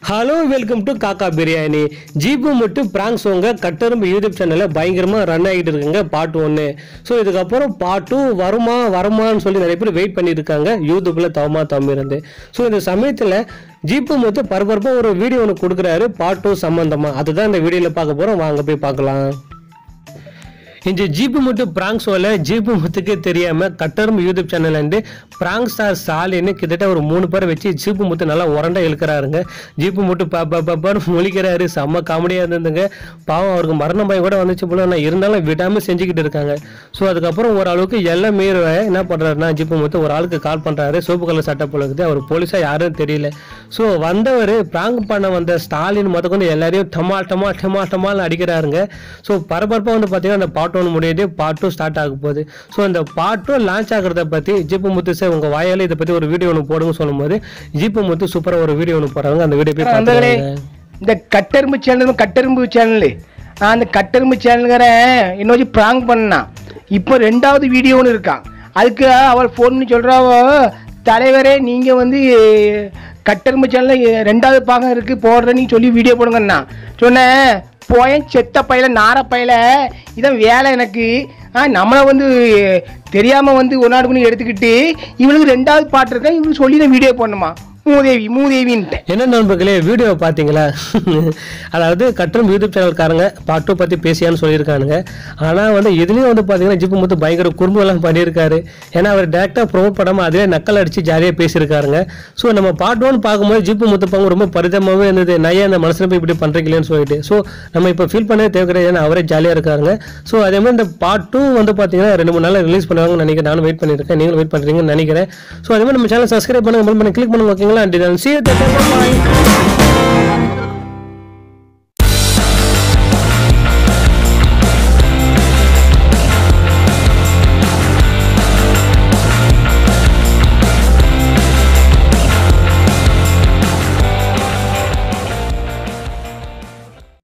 Hello welcome to காக்கா பிரியாணி ஜீப்பு மட்டும் பிராங்க் சோங்க கட்டரும்பு யூடியூப் சேனலில் பயங்கரமாக ரன் ஆகிட்டு இருக்குங்க பார்ட் ஒன்று ஸோ இதுக்கப்புறம் பார்ட் டூ வருமா வருமான்னு சொல்லி நிறைய பேர் வெயிட் பண்ணிட்டு இருக்காங்க யூடியூப்பில் தவமா தம்பி இருந்து ஸோ இந்த சமயத்தில் ஜீப்பு முத்து பரபரப்பாக ஒரு வீடியோ ஒன்று கொடுக்குறாரு பார்ட் டூ சம்மந்தமாக அதுதான் இந்த வீடியோவில் பார்க்க போகிறோம் வாங்க போய் பார்க்கலாம் இந்த ஜீப்பு முத்து பிராங்க் ஷோவில் ஜீப்பு முத்துக்கே தெரியாமல் கட்டரும் யூடியூப் சேனல்லேருந்து பிராங்க் ஸ்டார் சாலின்னு கிட்டத்தட்ட ஒரு மூணு பேரை வச்சு ஜீப்பு முத்து நல்லா உரண்டை இழுக்கிறாருங்க ஜீப்பு முத்து பாப்பா பாப்பான்னு முழிக்கிறாரு செம்ம காமெடியாக இருந்ததுங்க பாவம் அவருக்கு மரண பயம் கூட வந்துச்சு போல ஆனால் இருந்தாலும் விடாமல் செஞ்சுக்கிட்டு இருக்காங்க ஸோ அதுக்கப்புறம் ஓரளவுக்கு எல்லாம் மீற என்ன பண்ணுறாருன்னா ஜீப்பு முத்து ஒரு ஆளுக்கு கால் பண்ணுறாரு சோப்பு கலர் சட்டை போல இருக்குது அவர் போலீஸாக யாரும் தெரியல ஸோ வந்தவர் பிராங்க் பண்ண வந்த ஸ்டாலின் முதற்கொண்டு எல்லாரையும் டமா டமா டமா டமால்னு அடிக்கிறாருங்க ஸோ பரபரப்பாக வந்து பார்த்தீங்கன்னா அந்த பார்ட் ஒன்று முடியுது பார்ட் டூ ஸ்டார்ட் ஆக போகுது ஸோ இந்த பார்ட் டூ லான்ச் ஆகிறத பற்றி ஜிப்பு முத்து சார் உங்கள் வாயால் இதை பற்றி ஒரு வீடியோ ஒன்று போடுங்க சொல்லும்போது ஜிப்பு முத்து சூப்பராக ஒரு வீடியோ ஒன்று போடுறாங்க அந்த வீடியோ போய் நண்பர்களே பார்த்துக்கோங்க இந்த கட்டெரும்பு சேனல் கட்டெரும்பு சேனல் அந்த கட்டெரும்பு சேனலுங்கிறேன் இன்னொரு ப்ராங்க் பண்ணான் இப்போ ரெண்டாவது வீடியோ ஒன்று இருக்கான் அதுக்கு அவள் ஃபோன் பண்ணி சொல்கிறாவோ தலைவரே நீங்கள் வந்து கட்டெரும்பு சேனலில் ரெண்டாவது பாகம் இருக்குது போடுறேன்னு சொல்லி வீடியோ போடுங்கண்ணா சொன்னேன் போயேன் செத்த பையில நார பையில இதான் வேலை எனக்கு ஆ நம்மளை வந்து தெரியாமல் வந்து ஒரு நாடு எடுத்துக்கிட்டு இவளுக்கு ரெண்டாவது பாட்டு இருக்கேன் இவளுக்கு சொல்லி நான் வீடியோ போடணுமா மூதேவி மூதேவின்ட்டேன் என்ன நண்பர்களே வீடியோ பார்த்தீங்களா அதாவது கட்டணம் யூடியூப் சேனல்காரங்க பார்ட் டூ பற்றி பேசியான்னு சொல்லியிருக்கானுங்க ஆனால் வந்து இதுலேயும் வந்து பார்த்தீங்கன்னா ஜிப்பு முத்து பயங்கர குறும்பெல்லாம் பண்ணியிருக்காரு ஏன்னா அவர் டேரெக்டாக ப்ரொமோட் பண்ணாமல் அதிலே நக்கல் அடித்து ஜாலியாக பேசியிருக்காருங்க ஸோ நம்ம பார்ட் ஒன் பார்க்கும்போது ஜிப்பு முத்து பாங்க ரொம்ப பரிதமாகவே இருந்தது நையா அந்த மனசில் போய் இப்படி பண்ணுறீங்களேன்னு சொல்லிட்டு ஸோ நம்ம இப்போ ஃபீல் பண்ணவே தேவை கிடையாது ஏன்னா அவரே ஜாலியாக இருக்காருங்க ஸோ அதே மாதிரி இந்த பார்ட் டூ வந்து பார்த்தீங்கன்னா ரெண்டு மூணு நாள் ரிலீஸ் பண்ணுவாங்கன்னு நினைக்கிறேன் நானும் வெயிட் பண்ணியிருக்கேன் நீங்களும் வெயிட் பண்ணுறீங்கன்னு நினைக்கிறேன் ஸோ அதே மாதிரி நம்ம சேனல் சப்ஸ்கிரைப் பண்ணுங்க பண்ணி கிளிக் பண்ணுங்க ஓகேங்களா அண்ட் see you, bye.